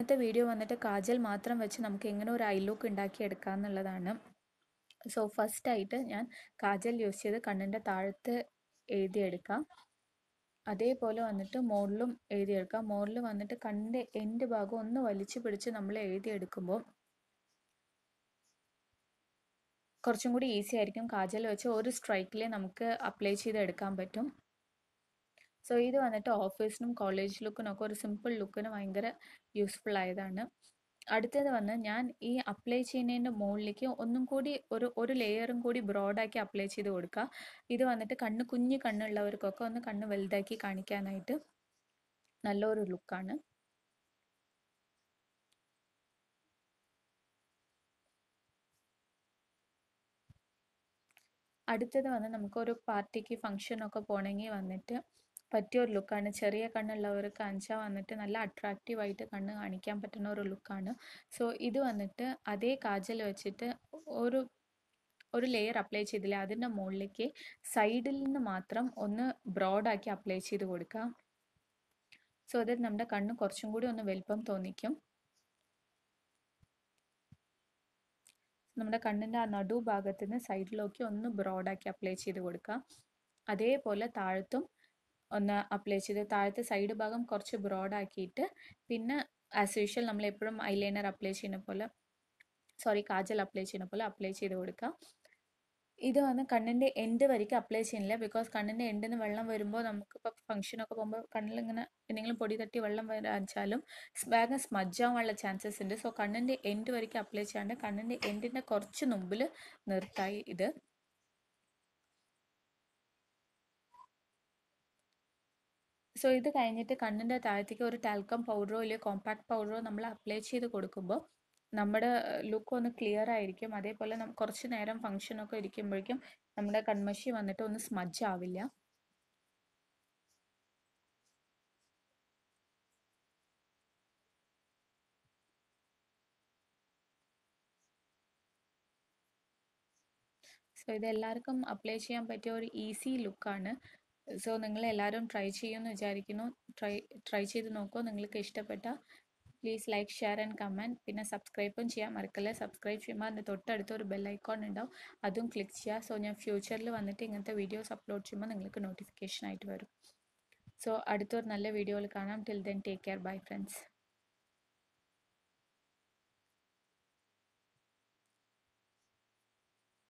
ഇന്നത്തെ വീഡിയോ വന്നിട്ട് കാജൽ മാത്രം വെച്ച് നമുക്ക് എങ്ങനെ ഒരു ഐ ലുക്ക് ഉണ്ടാക്കിയെടുക്കാം എന്നുള്ളതാണ് സോ ഫസ്റ്റ് ആയിട്ട് ഞാൻ കാജൽ യൂസ് ചെയ്ത് കണ്ണിൻ്റെ താഴത്ത് എഴുതിയെടുക്കാം അതേപോലെ വന്നിട്ട് മുകളിലും എഴുതിയെടുക്കാം മുകളിൽ വന്നിട്ട് കണ്ണിൻ്റെ എൻഡ് ഭാഗം ഒന്ന് വലിച്ചു പിടിച്ച് നമ്മൾ എഴുതിയെടുക്കുമ്പോൾ കുറച്ചും കൂടി ഈസി ആയിരിക്കും കാജൽ വെച്ച് ഒരു സ്ട്രൈക്കിൽ നമുക്ക് അപ്ലൈ ചെയ്തെടുക്കാൻ പറ്റും സോ ഇത് വന്നിട്ട് ഓഫീസിനും കോളേജ് ലുക്കിനൊക്കെ ഒരു സിമ്പിൾ ലുക്കിന് ഭയങ്കര യൂസ്ഫുൾ ആയതാണ് അടുത്തത് വന്ന് ഞാൻ ഈ അപ്ലൈ ചെയ്യുന്നതിൻ്റെ മുകളിലേക്ക് ഒന്നും കൂടി ഒരു ഒരു ലെയറും കൂടി ബ്രോഡാക്കി അപ്ലൈ ചെയ്ത് കൊടുക്കുക ഇത് വന്നിട്ട് കണ്ണ് കുഞ്ഞു കണ്ണുള്ളവർക്കൊക്കെ ഒന്ന് കണ്ണ് വലുതാക്കി കാണിക്കാനായിട്ട് നല്ലൊരു ലുക്കാണ് അടുത്തത് വന്ന് നമുക്കൊരു പാർട്ടിക്ക് ഫംഗ്ഷനൊക്കെ പോകണമെങ്കിൽ വന്നിട്ട് പറ്റിയ ഒരു ലുക്കാണ് ചെറിയ കണ്ണുള്ളവർക്ക് കാണിച്ചാൽ വന്നിട്ട് നല്ല അട്രാക്റ്റീവ് ആയിട്ട് കണ്ണ് കാണിക്കാൻ പറ്റുന്ന ഒരു ലുക്കാണ് സോ ഇത് വന്നിട്ട് അതേ കാജൽ വെച്ചിട്ട് ഒരു ഒരു ലെയർ അപ്ലൈ ചെയ്തില്ല അതിൻ്റെ മുകളിലേക്ക് സൈഡിൽ നിന്ന് മാത്രം ഒന്ന് ബ്രോഡാക്കി അപ്ലൈ ചെയ്ത് കൊടുക്കുക സോ അത് നമ്മുടെ കണ്ണ് കുറച്ചും കൂടി ഒന്ന് വലുപ്പം തോന്നിക്കും നമ്മുടെ കണ്ണിൻ്റെ ആ നടു ഭാഗത്ത് നിന്ന് സൈഡിലേക്ക് ഒന്ന് ബ്രോഡാക്കി അപ്ലൈ ചെയ്ത് കൊടുക്കുക അതേപോലെ താഴത്തും ഒന്ന് അപ്ലൈ ചെയ്ത് താഴത്തെ സൈഡ് ഭാഗം കുറച്ച് ബ്രോഡാക്കിയിട്ട് പിന്നെ ആസ് യൂഷ്വൽ നമ്മൾ എപ്പോഴും ഐലൈനർ അപ്ലൈ ചെയ്യുന്ന പോലെ സോറി കാജൽ അപ്ലൈ ചെയ്യുന്ന പോലെ അപ്ലൈ ചെയ്ത് കൊടുക്കുക ഇത് വന്ന് കണ്ണിൻ്റെ എൻഡ് വരയ്ക്ക് അപ്ലൈ ചെയ്യുന്നില്ല ബിക്കോസ് കണ്ണിൻ്റെ എൻഡിൽ നിന്ന് വെള്ളം വരുമ്പോൾ നമുക്കിപ്പോൾ ഫംഗ്ഷനൊക്കെ പോകുമ്പോൾ കണ്ണിൽ ഇങ്ങനെ എന്തെങ്കിലും പൊടി തട്ടി വെള്ളം വരാച്ചാലും വേഗം സ്മജ് ആവാനുള്ള ചാൻസസ് ഉണ്ട് സോ കണ്ണിൻ്റെ എൻഡ് വരയ്ക്ക് അപ്ലൈ ചെയ്യാണ്ട് കണ്ണിൻ്റെ എൻഡിൻ്റെ കുറച്ച് മുമ്പിൽ നിർത്തായി ഇത് സോ ഇത് കഴിഞ്ഞിട്ട് കണ്ണിൻ്റെ താഴത്തേക്ക് ഒരു ടാൽക്കം പൗഡറോ ഇല്ലെങ്കിൽ കോമ്പാക്ട് പൗഡറോ നമ്മൾ അപ്ലൈ ചെയ്ത് കൊടുക്കുമ്പോൾ നമ്മുടെ ലുക്ക് ഒന്ന് ക്ലിയർ ആയിരിക്കും അതേപോലെ കുറച്ച് നേരം ഫംഗ്ഷനൊക്കെ ഇരിക്കുമ്പോഴേക്കും നമ്മുടെ കൺമഷി വന്നിട്ട് ഒന്ന് സ്മജ് ആവില്ല സോ ഇത് എല്ലാവർക്കും അപ്ലൈ ചെയ്യാൻ പറ്റിയ ഒരു ഈസി ലുക്കാണ് സോ നിങ്ങൾ എല്ലാവരും ട്രൈ ചെയ്യുമെന്ന് വിചാരിക്കുന്നു ട്രൈ ട്രൈ ചെയ്ത് നോക്കൂ നിങ്ങൾക്ക് ഇഷ്ടപ്പെട്ട please like share and comment പിന്നെ സബ്സ്ക്രൈബും ചെയ്യാൻ മറക്കല്ലേ സബ്സ്ക്രൈബ് ചെയ്യുമ്പോൾ അതിൻ്റെ തൊട്ടടുത്ത് ഒരു ബെൽ ഐക്കോൺ ഉണ്ടാവും അതും ക്ലിക്ക് ചെയ്യുക സോ ഞാൻ ഫ്യൂച്ചറിൽ വന്നിട്ട് ഇങ്ങനത്തെ വീഡിയോസ് അപ്ലോഡ് ചെയ്യുമ്പോൾ നിങ്ങൾക്ക് നോട്ടിഫിക്കേഷൻ ആയിട്ട് വരും സോ അടുത്തൊരു നല്ല വീഡിയോയിൽ കാണാം till then take care bye friends